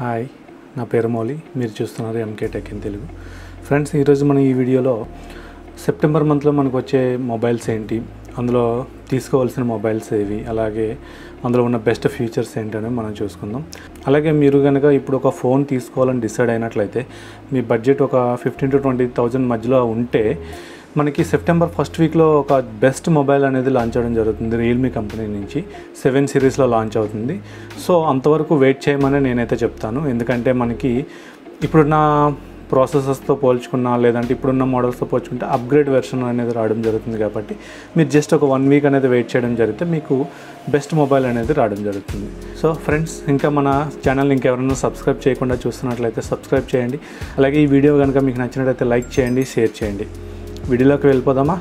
hi నా పేరు మౌలి మీరు చూస్తున్నారు MK tech in Telugu friends ఈరోజు మనం ఈ వీడియోలో సెప్టెంబర్ మంత్లో మనకు వచ్చే మొబైల్స్ ఏంటి అందులో తీసుకోవాల్సిన మొబైల్స్ ఏవి అలాగే అందులో ఉన్న బెస్ట్ ఫీచర్స్ ఏంటని మనం చూసుకుందాం అలాగే మీరు కనుక ఇప్పుడు ఒక ఫోన్ తీసుకోవాలని డిసైడ్ అయినట్లయితే మీ బడ్జెట్ ఒక ఫిఫ్టీన్ టు ట్వంటీ థౌజండ్ మధ్యలో ఉంటే మనకి సెప్టెంబర్ ఫస్ట్ వీక్లో ఒక బెస్ట్ మొబైల్ అనేది లాంచ్ అవ్వడం జరుగుతుంది రియల్మీ కంపెనీ నుంచి సెవెన్ సిరీస్లో లాంచ్ అవుతుంది సో అంతవరకు వెయిట్ చేయమని నేనైతే చెప్తాను ఎందుకంటే మనకి ఇప్పుడున్న ప్రాసెసర్స్తో పోల్చుకున్నా లేదంటే ఇప్పుడున్న మోడల్స్తో పోల్చుకుంటే అప్గ్రేడ్ వెర్షన్ అనేది రావడం జరుగుతుంది కాబట్టి మీరు జస్ట్ ఒక వన్ వీక్ అనేది వెయిట్ చేయడం జరిగితే మీకు బెస్ట్ మొబైల్ అనేది రావడం జరుగుతుంది సో ఫ్రెండ్స్ ఇంకా మన ఛానల్ ఇంకెవరైనా సబ్స్క్రైబ్ చేయకుండా చూస్తున్నట్లయితే సబ్స్క్రైబ్ చేయండి అలాగే ఈ వీడియో కనుక మీకు నచ్చినట్లయితే లైక్ చేయండి షేర్ చేయండి వీడియోలోకి వెళ్ళిపోదామా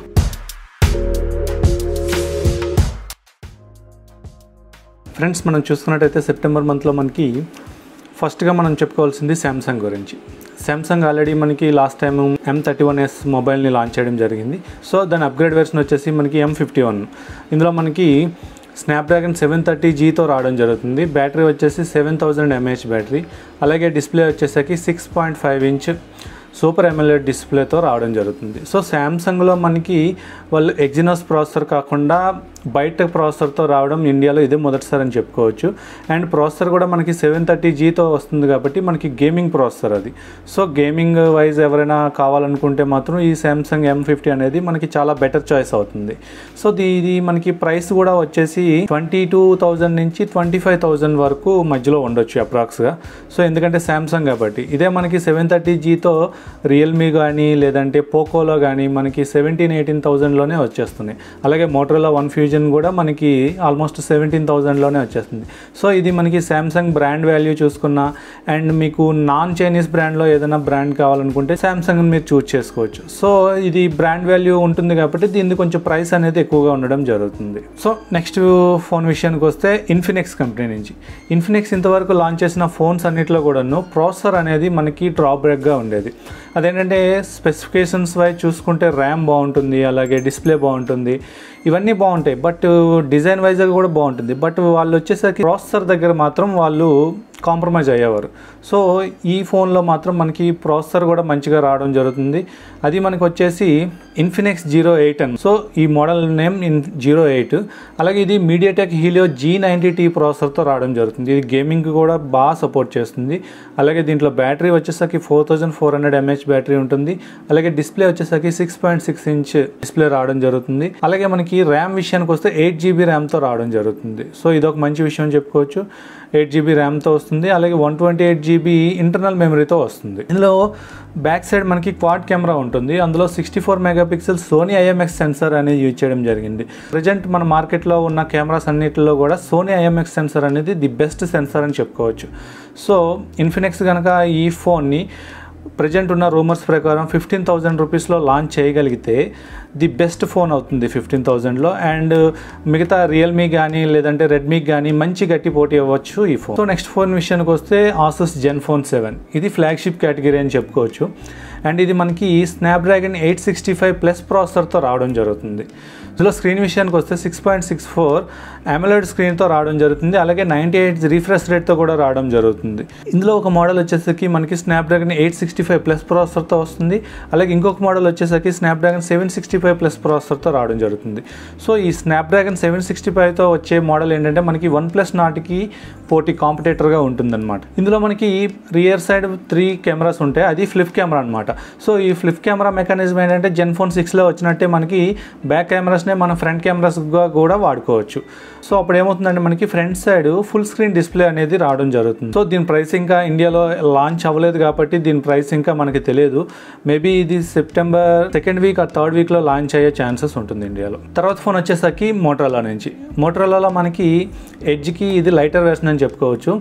ఫ్రెండ్స్ మనం చూసుకున్నట్టయితే సెప్టెంబర్ మంత్లో మనకి ఫస్ట్గా మనం చెప్పుకోవాల్సింది శాంసంగ్ గురించి శాంసంగ్ ఆల్రెడీ మనకి last time M thirty one S మొబైల్ని లాంచ్ చేయడం జరిగింది సో దాని అప్గ్రేడ్ వెర్షన్ వచ్చేసి మనకి ఎం ఫిఫ్టీ వన్ ఇందులో మనకి స్నాప్డ్రాగన్ సెవెన్ థర్టీ జీతో రావడం జరుగుతుంది బ్యాటరీ వచ్చేసి సెవెన్ థౌజండ్ ఎంఏహెచ్ బ్యాటరీ అలాగే డిస్ప్లే వచ్చేసరికి six point five inch super AMOLED డిస్ప్లేతో రావడం జరుగుతుంది సో శాంసంగ్లో మనకి వాళ్ళు ఎగ్జినోస్ ప్రాసెసర్ కాకుండా బయట ప్రాసెసర్తో రావడం ఇండియాలో ఇదే మొదటిసారి అని చెప్పుకోవచ్చు అండ్ ప్రాసెసర్ కూడా మనకి సెవెన్ థర్టీ జీతో వస్తుంది కాబట్టి మనకి గేమింగ్ ప్రాసెసర్ అది సో గేమింగ్ వైజ్ ఎవరైనా కావాలనుకుంటే మాత్రం ఈ శాంసంగ్ ఎం ఫిఫ్టీ అనేది మనకి చాలా బెటర్ చాయిస్ అవుతుంది సో ఇది మనకి ప్రైస్ కూడా వచ్చేసి ట్వంటీ టూ థౌజండ్ నుంచి ట్వంటీ ఫైవ్ థౌజండ్ వరకు మధ్యలో ఉండొచ్చు అప్రాక్స్గా సో ఎందుకంటే శాంసంగ్ కాబట్టి ఇదే మనకి సెవెన్ థర్టీ జీతో రియల్మీ కానీ లేదంటే పోకోలో కానీ మనకి సెవెంటీన్ ఎయిటీన్ థౌజండ్లోనే వచ్చేస్తున్నాయి అలాగే మోటరోలా వన్ ఫ్యూజన్ కూడా మనకి ఆల్మోస్ట్ సెవెంటీన్ థౌజండ్లోనే వచ్చేస్తుంది సో ఇది మనకి శాంసంగ్ బ్రాండ్ వాల్యూ చూసుకున్నా అండ్ మీకు నాన్ చైనీస్ బ్రాండ్లో ఏదైనా బ్రాండ్ కావాలనుకుంటే శాంసంగ్ మీరు చూస్ చేసుకోవచ్చు సో ఇది బ్రాండ్ వాల్యూ ఉంటుంది కాబట్టి దీనికి కొంచెం ప్రైస్ అనేది ఎక్కువగా ఉండడం జరుగుతుంది సో నెక్స్ట్ ఫోన్ విషయానికి వస్తే ఇన్ఫినిక్స్ కంపెనీ నుంచి ఇన్ఫినిక్స్ ఇంతవరకు లాంచ్ చేసిన ఫోన్స్ అన్నింటిలో కూడాను ప్రాసెసర్ అనేది మనకి డ్రాబ్యాక్గా ఉండేది అదేంటంటే స్పెసిఫికేషన్స్ వైజ్ చూసుకుంటే ర్యామ్ బాగుంటుంది అలాగే డిస్ప్లే బాగుంటుంది ఇవన్నీ బాగుంటాయి బట్ డిజైన్ వైజ్గా కూడా బాగుంటుంది బట్ వాళ్ళు వచ్చేసరికి ప్రాసెసర్ దగ్గర మాత్రం వాళ్ళు కాంప్రమైజ్ అయ్యేవారు సో ఈ ఫోన్లో మాత్రం మనకి ప్రాసెసర్ కూడా మంచిగా రావడం జరుగుతుంది అది మనకి వచ్చేసి ఇన్ఫినిక్స్ జీరో ఎయిట్ అని సో ఈ model name in zero eight అలాగే ఇది MediaTek Helio G ninety T ప్రాసెసర్తో రావడం జరుగుతుంది ఇది గేమింగ్ కూడా బాగా సపోర్ట్ చేస్తుంది అలాగే దీంట్లో బ్యాటరీ వచ్చేసరికి four thousand four hundred mAh battery ఉంటుంది అలాగే డిస్ప్లే వచ్చేసరికి six point six inch display రావడం జరుగుతుంది అలాగే మనకి ర్యామ్ విషయానికి వస్తే ఎయిట్ జీబీ ర్యామ్తో రావడం జరుగుతుంది సో ఇదొక మంచి విషయం చెప్పుకోవచ్చు ఎయిట్ జీబీ ర్యామ్తో వస్తుంది అలాగే one twenty eight GB internal మెమరీతో వస్తుంది ఇందులో బ్యాక్ సైడ్ మనకి క్వాడ్ కెమెరా ఉంటుంది అందులో sixty four megapixel Sony IMX sensor అనేది యూజ్ చేయడం జరిగింది ప్రజెంట్ మన మార్కెట్లో ఉన్న కెమెరాస్ అన్నిటిలో కూడా సోనీ ఐఎంఎక్స్ సెన్సర్ అనేది ది బెస్ట్ సెన్సర్ అని చెప్పుకోవచ్చు సో ఇన్ఫినిక్స్ కనుక ఈ ఫోన్ని ప్రజెంట్ ఉన్న రూమర్స్ ప్రకారం ఫిఫ్టీన్ థౌజండ్ రూపీస్లో లాంచ్ చేయగలిగితే ది బెస్ట్ ఫోన్ అవుతుంది ఫిఫ్టీన్ థౌజండ్లో అండ్ మిగతా రియల్మీ కానీ లేదంటే రెడ్మీకి కానీ మంచి గట్టి పోటీ అవ్వచ్చు ఈ ఫోన్ సో నెక్స్ట్ ఫోన్ విషయానికి వస్తే ఆసస్ జెన్ ఫోన్ సెవెన్ ఇది ఫ్లాగ్షిప్ కేటగిరీ అని చెప్పుకోవచ్చు అండ్ ఇది మనకి Snapdragon eight sixty five plus ప్రాసెసర్తో రావడం జరుగుతుంది ఇందులో స్క్రీన్ విషయానికి వస్తే six point six four AMOLED స్క్రీన్తో రావడం జరుగుతుంది అలాగే నైంటీ ఎయిట్ రిఫ్రెష్ రేట్తో కూడా రావడం జరుగుతుంది ఇందులో ఒక మోడల్ వచ్చేసరికి మనకి Snapdragon eight sixty five plus ప్రాసెసర్తో వస్తుంది అలాగే ఇంకొక మోడల్ వచ్చేసరికి Snapdragon seven sixty five plus ప్రాసెసర్తో రావడం జరుగుతుంది సో ఈ స్నాప్డ్రాగన్ సెవెన్ సిక్స్టీ ఫైవ్తో వచ్చే మోడల్ ఏంటంటే మనకి వన్ ప్లస్ నాట్కి పోటీ కాంపిటేటర్గా ఉంటుందన్నమాట ఇందులో మనకి రియర్ సైడ్ త్రీ కెమెరాస్ ఉంటాయి అది ఫ్లిప్ కెమెరా అనమాట సో ఈ ఫ్లిప్ కెమెరా మెకానిజం ఏంటంటే జెన్ ఫోన్ సిక్స్లో వచ్చినట్టే మనకి బ్యాక్ కెమెరాస్నే మన ఫ్రంట్ కెమెరాస్గా కూడా వాడుకోవచ్చు సో అప్పుడు ఏమవుతుందంటే మనకి front side full screen display అనేది రావడం జరుగుతుంది సో దీని ప్రైస్ ఇంకా ఇండియాలో లాంచ్ అవ్వలేదు కాబట్టి దీని ప్రైస్ ఇంకా మనకి తెలియదు మేబీ ఇది September second week ah third వీక్లో లాంచ్ అయ్యే ఛాన్సెస్ ఉంటుంది ఇండియాలో తర్వాత ఫోన్ వచ్చేసరికి మోటరోలా నుంచి మోటరోలాలో మనకి ఎడ్జ్కి ఇది లైటర్ వెర్షన్ అని చెప్పుకోవచ్చు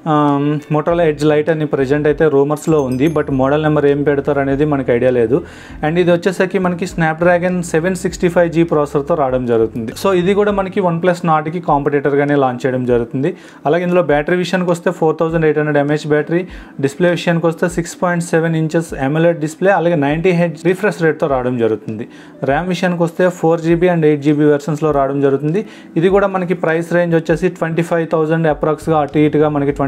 మోటరోలా ఎడ్జ్ లైట్ అని ప్రజెంట్ అయితే రూమర్స్లో ఉంది బట్ మోడల్ నెంబర్ ఏం పెడతారు అనేది మనకి ఐడియా లేదు అండ్ ఇది వచ్చేసరికి మనకి Snapdragon seven sixty five G ప్రాసెసర్తో రావడం జరుగుతుంది సో ఇది కూడా మనకి వన్ ప్లస్ నాట్కి కాంపిటేటర్గానే లాంచ్ చేయడం జరుగుతుంది అలాగే ఇందులో బ్యాటరీ విషయానికి వస్తే four thousand eight hundred mAh battery display విషయానికి వస్తే six point seven inches AMOLED display అలాగే నైంటీ హెచ్ రిఫ్రెష్ రేట్తో రావడం జరుగుతుంది ర్యామ్ విషయానికి వస్తే four GB and eight GB వెర్షన్స్లో రావడం జరుగుతుంది ఇది కూడా మనకి ప్రైస్ రేంజ్ వచ్చేసి ట్వంటీ ఫైవ్ థౌసండ్ అప్రాక్స్గా అటు ఇటుగా మనకి ట్వంటీ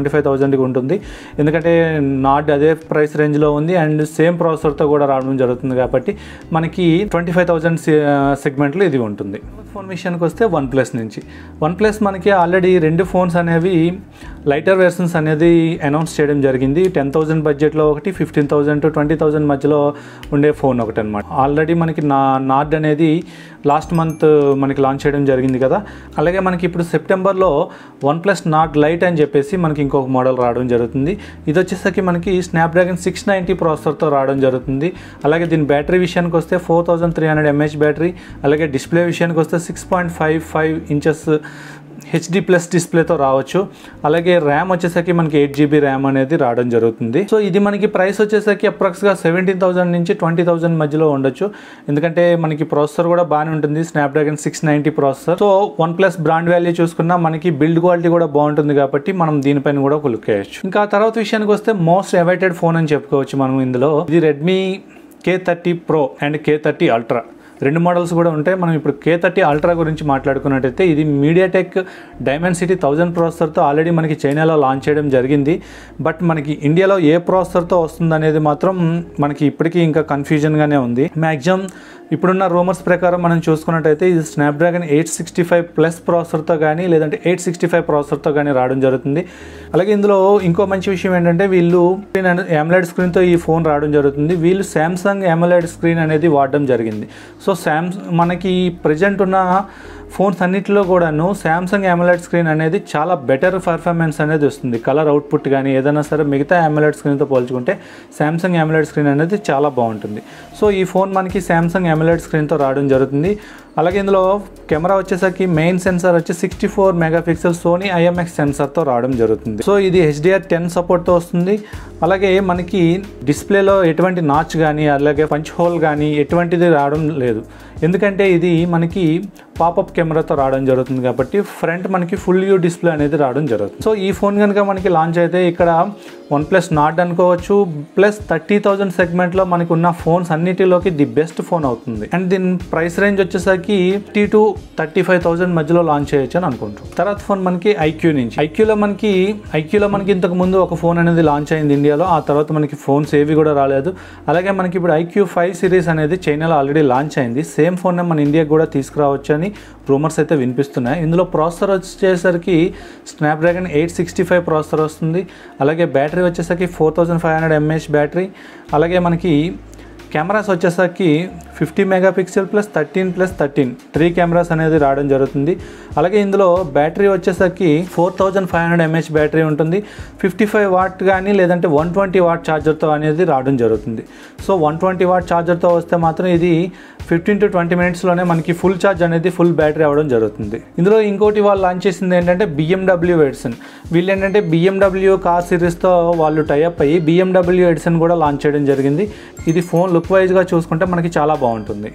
ట్వంటీ ఫైవ్ థౌజండ్కి ఉంటుంది ఎందుకంటే నాట్ అదే ప్రైస్ రేంజ్లో ఉంది అండ్ సేమ్ ప్రాసెసర్తో కూడా రావడం జరుగుతుంది కాబట్టి మనకి ట్వంటీ ఫైవ్ థౌజండ్ సెగ్మెంట్లో ఇది ఉంటుంది ఫోన్ విషయానికి వస్తే వన్ ప్లస్ నుంచి వన్ ప్లస్ మనకి ఆల్రెడీ రెండు ఫోన్స్ అనేవి లైటర్ వెర్షన్స్ అనేది అనౌన్స్ చేయడం జరిగింది టెన్ థౌజండ్ బడ్జెట్లో ఒకటి fifteen thousand to twenty thousand మధ్యలో ఉండే ఫోన్ ఒకటి అనమాట ఆల్రెడీ మనకి నా నార్డ్ అనేది లాస్ట్ మంత్ మనకి లాంచ్ చేయడం జరిగింది కదా అలాగే మనకి ఇప్పుడు సెప్టెంబర్లో వన్ ప్లస్ నాట్ లైట్ అని చెప్పేసి మనకి ఇంకొక మోడల్ రావడం జరుగుతుంది ఇది వచ్చేసరికి మనకి స్నాప్డ్రాగన్ సిక్స్ నైంటీ ప్రాసెసర్తో రావడం జరుగుతుంది అలాగే దీని బ్యాటరీ విషయానికి వస్తే four thousand three hundred mAh battery అలాగే డిస్ప్లే విషయానికి వస్తే six point five five inches HD plus డిస్ప్లేతో రావచ్చు అలాగే ర్యామ్ వచ్చేసరికి మనకి ఎయిట్ జీబీ ర్యామ్ అనేది రావడం జరుగుతుంది సో ఇది మనకి ప్రైస్ వచ్చేసరికి అప్రాక్స్గా సెవెంటీన్ థౌసండ్ నుంచి ట్వంటీ థౌసండ్ మధ్యలో ఉండొచ్చు ఎందుకంటే మనకి ప్రాసెసర్ కూడా బాగానే ఉంటుంది Snapdragon six ninety processor so OnePlus brand value చూసుకున్నా మనకి బిల్డ్ క్వాలిటీ కూడా బాగుంటుంది కాబట్టి మనం దీనిపైన కూడా ఒక లుక్ వేయచ్చు ఇంకా తర్వాత విషయానికి వస్తే మోస్ట్ అవైటెడ్ ఫోన్ అని చెప్పుకోవచ్చు మనం ఇందులో ఇది Redmi K thirty Pro and K thirty Ultra రెండు మోడల్స్ కూడా ఉంటాయి మనం ఇప్పుడు కే థర్టీ అల్ట్రా గురించి మాట్లాడుకున్నట్టయితే ఇది మీడియాటెక్ డైమండ్ సిటీ థౌజండ్ ప్రాసెసర్తో ఆల్రెడీ మనకి చైనాలో లాంచ్ చేయడం జరిగింది బట్ మనకి ఇండియాలో ఏ ప్రాసెసర్తో వస్తుంది అనేది మాత్రం మనకి ఇప్పటికీ ఇంకా కన్ఫ్యూజన్గానే ఉంది మ్యాక్సిమం ఇప్పుడున్న రూమర్స్ ప్రకారం మనం చూసుకున్నట్టయితే ఇది Snapdragon eight sixty five plus ప్రాసెసర్తో కానీ లేదంటే ఎయిట్ సిక్స్టీ ఫైవ్ ప్రాసెసర్తో కానీ రావడం జరుగుతుంది అలాగే ఇందులో ఇంకో మంచి విషయం ఏంటంటే వీళ్ళు AMOLED స్క్రీన్తో ఈ ఫోన్ రావడం జరుగుతుంది వీళ్ళు శాంసంగ్ AMOLED స్క్రీన్ అనేది వాడడం జరిగింది సో శాంస్ మనకి ప్రజెంట్ ఉన్న ఫోన్స్ అన్నిటిలో కూడాను శాంసంగ్ AMOLED స్క్రీన్ అనేది చాలా బెటర్ పర్ఫార్మెన్స్ అనేది వస్తుంది కలర్ అవుట్పుట్ కానీ ఏదైనా సరే మిగతా AMOLED స్క్రీన్తో పోల్చుకుంటే శాంసంగ్ AMOLED స్క్రీన్ అనేది చాలా బాగుంటుంది సో ఈ ఫోన్ మనకి శాంసంగ్ AMOLED స్క్రీన్తో రావడం జరుగుతుంది అలాగే ఇందులో కెమెరా వచ్చేసరికి మెయిన్ సెన్సార్ వచ్చి sixty four megapixel Sony IMX సెన్సార్తో రావడం జరుగుతుంది సో ఇది హెచ్డిఆర్ టెన్ సపోర్ట్తో వస్తుంది అలాగే మనకి డిస్ప్లేలో ఎటువంటి నాచ్ కానీ అలాగే పంచ్ హోల్ కానీ ఎటువంటిది రావడం లేదు ఎందుకంటే ఇది మనకి పాపప్ కెమెరాతో రావడం జరుగుతుంది కాబట్టి ఫ్రంట్ మనకి ఫుల్ వ్యూ డిస్ప్లే అనేది రావడం జరుగుతుంది సో ఈ ఫోన్ కనుక మనకి లాంచ్ అయితే ఇక్కడ వన్ ప్లస్ నాట్ అనుకోవచ్చు ప్లస్ థర్టీ థౌజండ్ సెగ్మెంట్లో మనకి ఉన్న ఫోన్స్ అన్నిటిలోకి ది బెస్ట్ ఫోన్ అవుతుంది అండ్ దీని ప్రైస్ రేంజ్ వచ్చేసరికి fifty to thirty five thousand మధ్యలో లాంచ్ చేయొచ్చు అని అనుకుంటాం తర్వాత ఫోన్ మనకి ఐక్యూ నుంచి ఐక్యూలో మనకి ఐక్యూలో మనకి ఇంతకు ముందు ఒక ఫోన్ అనేది లాంచ్ అయింది ఇండియాలో ఆ తర్వాత మనకి ఫోన్స్ ఏవి కూడా రాలేదు అలాగే మనకి ఇప్పుడు ఐక్యూ ఫైవ్ సిరీస్ అనేది చైనాలో ఆల్రెడీ లాంచ్ అయింది సేమ్ ఫోన్ మన ఇండియాకి కూడా తీసుకురావచ్చు అని రూమర్స్ అయితే వినిపిస్తున్నాయి ఇందులో ప్రాసెసర్ వచ్చేసరికి Snapdragon eight sixty five processor వస్తుంది అలాగే బ్యాటరీ వచ్చేసరికి four thousand five hundred mAh battery అలాగే మనకి కెమెరాస్ వచ్చేసరికి fifty megapixel plus thirteen plus thirteen three cameras అనేది రావడం జరుగుతుంది అలాగే ఇందులో బ్యాటరీ వచ్చేసరికి four thousand five hundred mAh battery ఉంటుంది ఫిఫ్టీ ఫైవ్ వాట్ కానీ లేదంటే వన్ ట్వంటీ వాట్ ఛార్జర్తో అనేది రావడం జరుగుతుంది సో వన్ ట్వంటీ వాట్ ఛార్జర్తో వస్తే మాత్రం ఇది ఫిఫ్టీన్ టు ట్వంటీ మినిట్స్లోనే మనకి ఫుల్ ఛార్జ్ అనేది ఫుల్ బ్యాటరీ అవ్వడం జరుగుతుంది ఇందులో ఇంకోటి వాళ్ళు లాంచ్ చేసింది ఏంటంటే బిఎండబ్ల్యూ ఎడిసన్ వీళ్ళు ఏంటంటే బిఎండబ్ల్యూ కార్ సిరీస్తో వాళ్ళు టైఅప్ అయ్యి బిఎండబ్ల్యూ ఎడిసన్ కూడా లాంచ్ చేయడం జరిగింది ఇది ఫోన్ లుక్ వైజ్గా చూసుకుంటే మనకి చాలా బాగుంటుంది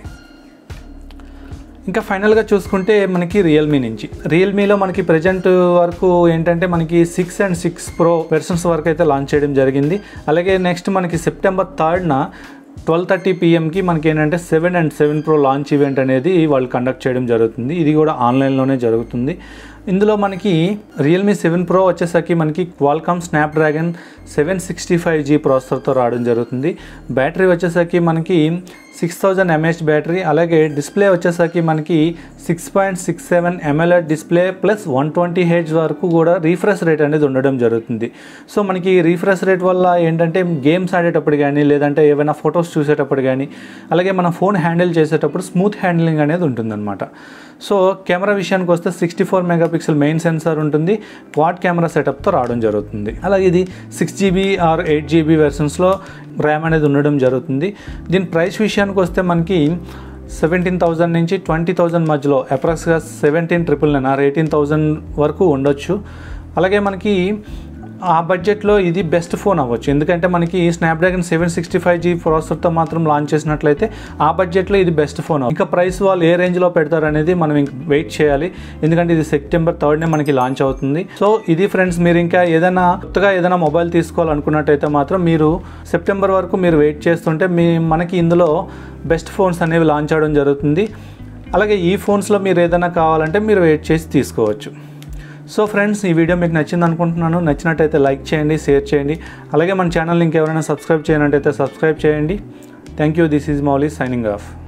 ఇంకా ఫైనల్గా చూసుకుంటే మనకి రియల్మీ నుంచి రియల్మీలో మనకి ప్రజెంట్ వరకు ఏంటంటే మనకి six and six Pro versions వరకు అయితే లాంచ్ చేయడం జరిగింది అలాగే నెక్స్ట్ మనకి సెప్టెంబర్ థర్డ్న ట్వెల్వ్ థర్టీ పిఎంకి మనకి ఏంటంటే seven and seven Pro launch event అనేది వాళ్ళు కండక్ట్ చేయడం జరుగుతుంది ఇది కూడా ఆన్లైన్లోనే జరుగుతుంది ఇందులో మనకి రియల్మీ సెవెన్ ప్రో వచ్చేసరికి మనకి Qualcomm Snapdragon seven sixty five G ప్రాసెసర్తో రావడం జరుగుతుంది బ్యాటరీ వచ్చేసరికి మనకి సిక్స్ థౌజండ్ ఎంహెచ్ బ్యాటరీ అలాగే డిస్ప్లే వచ్చేసరికి మనకి six point six seven AMOLED display plus one twenty hertz వరకు కూడా రీఫ్రెష్ రేట్ అనేది ఉండడం జరుగుతుంది సో మనకి రీఫ్రెష్ రేట్ వల్ల ఏంటంటే గేమ్స్ ఆడేటప్పుడు కానీ లేదంటే ఏమైనా ఫొటోస్ చూసేటప్పుడు కానీ అలాగే మన ఫోన్ హ్యాండిల్ చేసేటప్పుడు స్మూత్ హ్యాండిలింగ్ అనేది ఉంటుందన్నమాట సో కెమెరా విషయానికి వస్తే sixty four megapixel main sensor ఉంటుంది క్వాడ్ కెమెరా సెటప్తో రావడం జరుగుతుంది అలాగే ఇది six GB or eight GB వెర్షన్స్లో ర్యామ్ అనేది ఉండడం జరుగుతుంది దీని ప్రైస్ విషయానికి వస్తే మనకి సెవెంటీన్ థౌజండ్ నుంచి ట్వంటీ థౌజండ్ మధ్యలో అప్రాక్స్గా seventeen triple nine or eighteen thousand వరకు ఉండొచ్చు అలాగే మనకి ఆ బడ్జెట్లో ఇది బెస్ట్ ఫోన్ అవ్వచ్చు ఎందుకంటే మనకి Snapdragon seven sixty five G ప్రాసెసర్తో మాత్రం లాంచ్ చేసినట్లయితే ఆ బడ్జెట్లో ఇది బెస్ట్ ఫోన్ ఇంకా ప్రైస్ వాళ్ళు ఏ రేంజ్లో పెడతారు అనేది మనం ఇంక వెయిట్ చేయాలి ఎందుకంటే ఇది సెప్టెంబర్ థర్డ్నే మనకి లాంచ్ అవుతుంది సో ఇది ఫ్రెండ్స్ మీరు ఇంకా ఏదైనా కొత్తగా ఏదైనా మొబైల్ తీసుకోవాలనుకున్నట్టయితే మాత్రం మీరు సెప్టెంబర్ వరకు మీరు వెయిట్ చేస్తుంటే మీ మనకి ఇందులో బెస్ట్ ఫోన్స్ అనేవి లాంచ్ అవడం జరుగుతుంది అలాగే ఈ ఫోన్స్లో మీరు ఏదైనా కావాలంటే మీరు వెయిట్ చేసి తీసుకోవచ్చు సో ఫ్రెండ్స్ ఈ వీడియో మీకు నచ్చింది అనుకుంటున్నాను నచ్చినట్టయితే లైక్ చేయండి షేర్ చేయండి అలాగే మన ఛానల్ ఇంకెవరైనా సబ్స్క్రైబ్ చేయనట్టయితే సబ్స్క్రైబ్ చేయండి thank you this is Mouli signing of